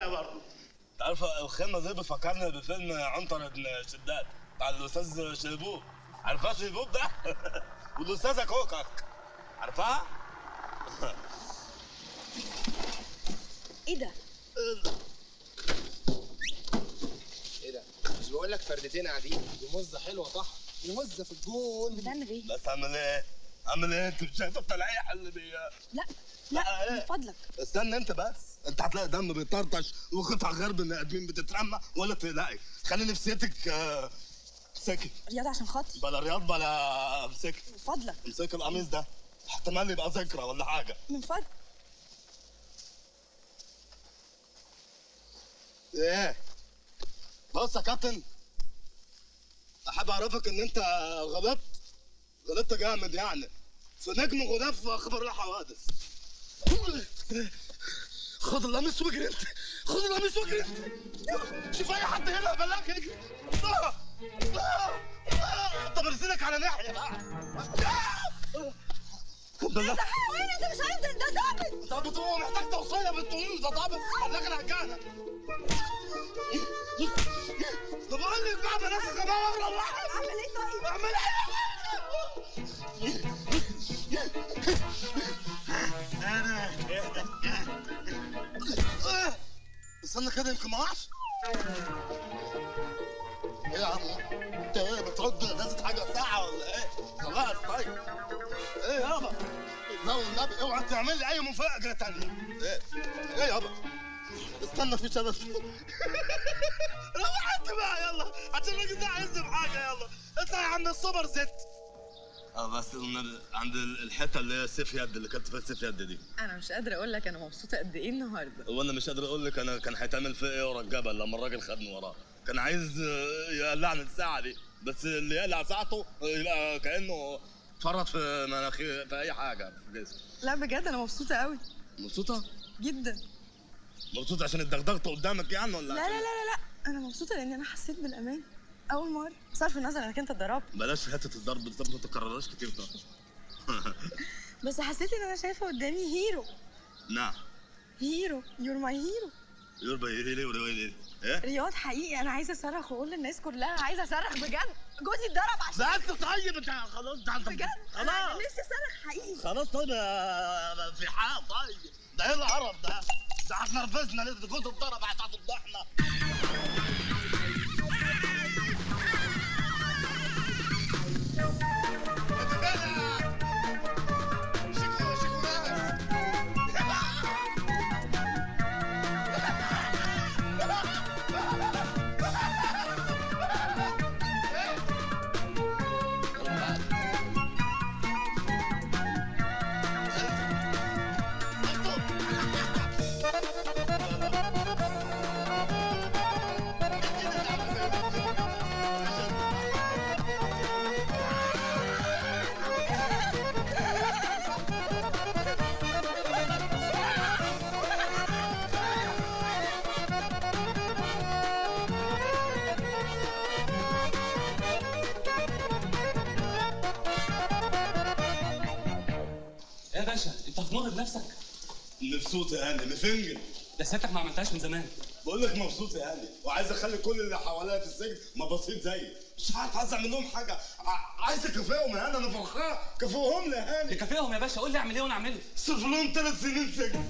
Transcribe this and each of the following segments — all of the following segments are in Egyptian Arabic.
معايا برضه عارف الخيمه دي بتفكرني بفيلم عنتر ابن شداد بتاع الاستاذ شيبوب عارفها شيبوب ده والاستاذه كوكك عارفها ايه ده ايه ده مش بقول لك فردتين قاعدين دي مزه حلوه صح دي مزه في الجون بتعمل ايه بس اعمل ايه اعمل ايه انت مش شايفه التلقيح اللي بي لا لا، لا إيه؟ من فضلك استنى انت بس انت هتلاقي دم بيطرطش وقطع غير بني ادمين بتترمى ولا تلاقي خلي نفسيتك آه، سكت رياض عشان خاطري بلا رياض بلا سكت من فضلك امسك القميص ده احتمال يبقى ذكرى ولا حاجه من فضلك ايه بص يا كابتن احب اعرفك ان انت غلطت غلطت جامد يعني في نجم غلاف في اخبار الحوادث خد القميص واجري انت خد القميص واجري انت شوف اي حد هنا بلاك اجري آه، آه، آه، طب ارسلك على ناحيه بقى بالله ده حيوان انت مش عارف ده ده ثابت طب بتقول محتاج توصية بالطول ده طب خليك انا هجانا طب اقول لك بقى بلاش غباء واغرب واحد اعمل ايه طيب اعمل ايه استنى كده يمكن ما وقعش ايه يا عم انت ايه بترد ازازه حاجه ساعه ولا ايه خلاص طيب ايه يابا لو النبي اوعى تعمل لي اي مفاجاه تانية ايه ايه يابا استنى في شباب روح انت بقى يلا عشان الراجل ده عايز حاجه يلا اطلع عند السوبر ست اه بس النبي عند الحته اللي هي سيف يد اللي كانت فيها سيف يد دي انا مش قادره اقول لك انا مبسوطه قد ايه النهارده وانا مش قادر اقول لك انا كان هيتعمل في ايه ورا الجبل لما الراجل خدني وراه كان عايز آه، يقلعني الساعه دي بس اللي يقلع ساعته آه، يبقى كانه فرط في مناخير في اي حاجه في جسمه لا بجد انا مبسوطه قوي مبسوطه جدا مبسوطه عشان اتدغدغت قدامك يعني ولا لا لا لا لا لا انا مبسوطه لان انا حسيت بالامان اول مره صرف النظر انك انت اتضربت بلاش حته الضرب دي طب ما تكررهاش كتير طبعا بس حسيت ان انا شايفه قدامي هيرو نعم هيرو يور ماي هيرو يربى ايه ليه ولا ايه ايه رياض حقيقي انا عايزه اصرخ واقول للناس كلها عايزه اصرخ بجد جوزي اتضرب عشان لا انت طيب انت خلاص ده انت بجد انا خلاص نفسي اصرخ حقيقي خلاص طيب يا في حال طيب ده ايه القرف ده ده هتنرفزنا ليه ده كنت اتضرب هتفضحنا يا باشا انت هتمر بنفسك مبسوط يا هاني مفنجل ده سيادتك ما عملتهاش من زمان بقول لك مبسوط يا هاني وعايز اخلي كل اللي حواليا في السجن مبسوط زيي مش عارف عايز اعمل لهم حاجه ع- عايز اكافئهم يا هاني انا فرحان كافئهم لي يا هاني تكافئهم يا باشا قول لي اعمل ايه وانا اعمله صرف لهم ثلاث سنين سجن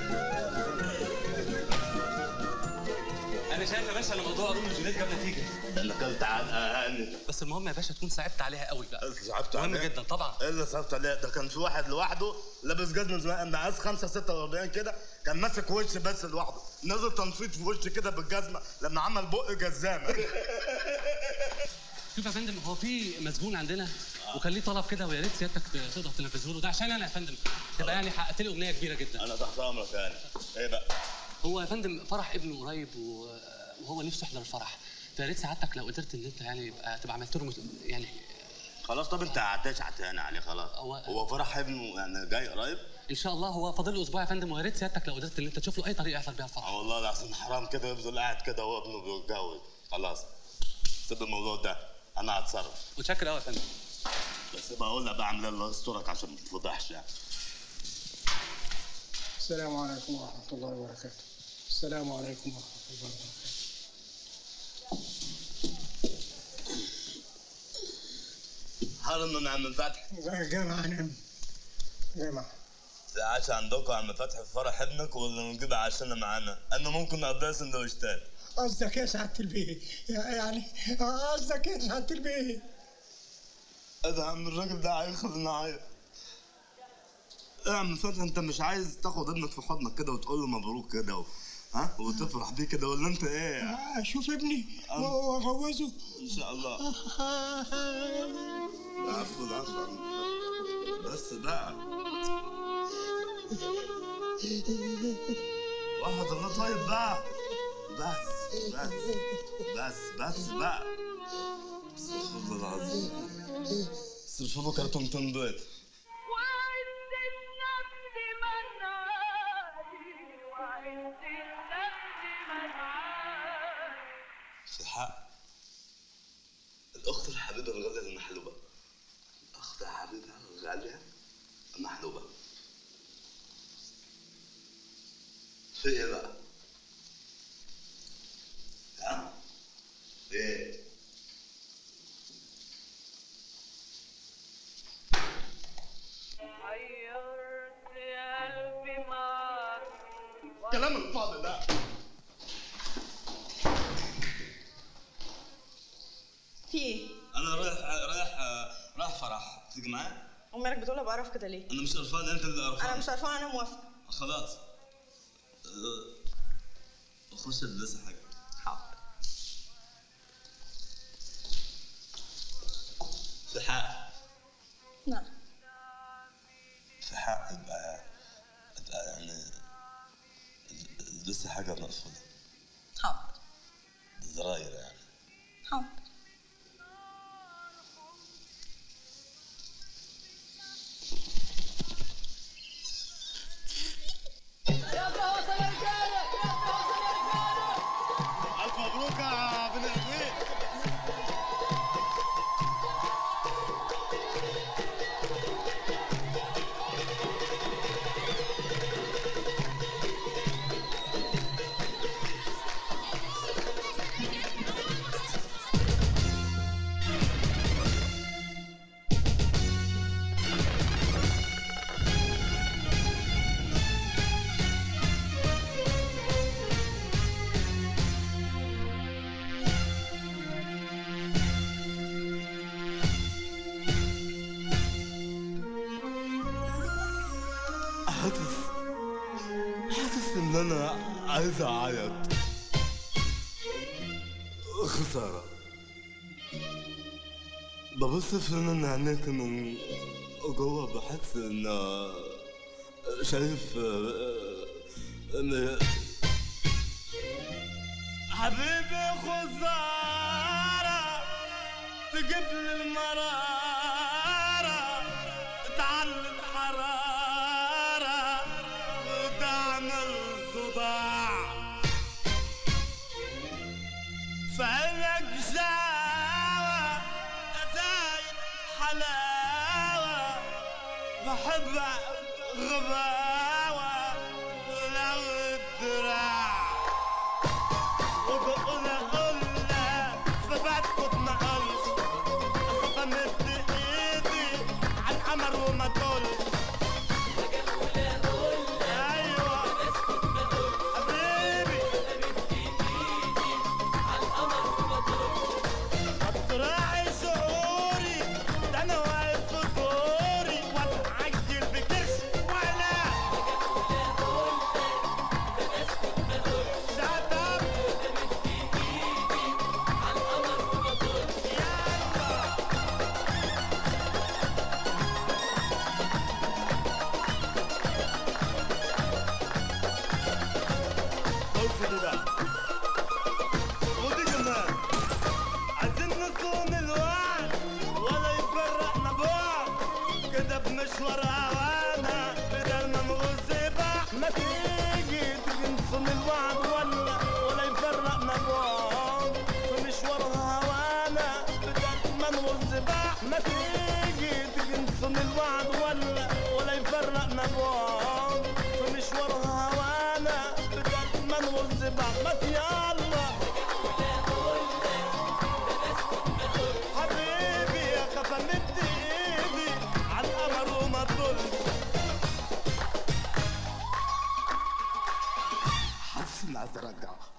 انا شايف يا باشا ان موضوع روميو وجوليت جاب نتيجه انا اكلت علقه بس المهم يا باشا تكون صعبت عليها قوي بقى صعبت مهم عليها؟ جدا طبعا ايه اللي صعبت عليه ده كان في واحد لوحده لابس جزمه زمان مقاس 5 46 كده كان ماسك وش بس لوحده نزل تنفيض في وش كده بالجزمه لما عمل بق جزامه شوف يا فندم هو في مسجون عندنا وكان ليه طلب كده ويا ريت سيادتك تقدر تنفذه له ده عشان انا يا فندم تبقى يعني حققت لي امنيه كبيره جدا انا تحت امرك يعني ايه بقى هو يا فندم فرح ابنه قريب و- وهو نفسه يحضر الفرح فيا ريت سعادتك لو قدرت ان انت يعني يبقى تبقى عملت له مس- يعني خلاص طب انت هتشعت هنا عليه خلاص هو- هو فرح ابنه يعني جاي قريب ان شاء الله هو فاضل له اسبوع يا فندم ويا ريت سيادتك لو قدرت ان انت تشوف له اي طريقه يحصل بيها الفرح اه والله العظيم حرام كده يفضل قاعد كده وهو ابنه بيتجوز خلاص سيب الموضوع ده انا هتصرف متشكر قوي يا فندم بس بقول لك بقى اعمل الله يسترك عشان ما تتفضحش يعني السلام عليكم ورحمة الله وبركاته السلام عليكم ورحمة الله وبركاته حرم من عم فتحي جامعة نعم جامعة عاش عندكم عم فتحي في فرح ابنك ولا نجيب عشاننا معانا انا ممكن نقضيها سندوتشات قصدك ايه يا سعادة البيه يعني قصدك ايه يا سعادة البيه ايه ده يا عم الراجل ده هياخد نعيط ايه يا عم فتحي انت مش عايز تاخد ابنك في حضنك كده وتقول له مبروك كده و... ها وتفرح بيه كده ولا انت ايه اشوف ابني أم. واجوزه ان شاء الله العفو العفو يا عم فتحي. بس بقى واحد الله طيب بقى بس بس بس بس بقى استغفر الله العظيم صرفوا له كرتونتين بيض وعند النفس من عالي وعند النفس من عالي في الحق الأخت الحبيبة الغالية المحلوبة الأخت الحبيبة الغالية المحلوبة في إيه بقى؟ ها؟ إيه؟ حيرت قلبي معاك كلام الفاضي ده في ايه؟ أنا رايح رايح رايح فرح تيجي معايا؟ ومالك بتقولها بقرف كده ليه؟ أنا مش قرفان أنت اللي قرفان انا مش عارفه انا موافقه خلاص أه، أخش ألبس حاجة حاضر في حق نعم في حق يبقى يبقى يعني لسه حاجة مقفولة حاضر زراير يعني حاضر ألف مبروك يا بن الأخوين حاسس حاسس ان انا عايز اعيط خسارة ببص في من عينيك من جوه بحس ان شايف ان حبيبي خسارة تجيب لي المرارة تعلي الحرارة وتعمل صداع فعلك شاوة زايد حلاوة بحبك غباوة لو الدراع وبقول اقول لك فبسكت ما اقولش صمت ايدي على القمر وما تقولش ايوه حبيبي كده بمشوار هوانا بدل ما نقول سباح ما تيجي تيجي نصون الوعد ولا ولا يفرقنا بعض في مشوار هوانا بدل ما نقول سباح ما تيجي تيجي نصون الوعد ولا ولا يفرقنا بعض في مشوار هوانا بدل ما نقول سباح ما يلا حبيبي يا خفا مد ايدي على القمر وما تطلش حسن عايز ارجع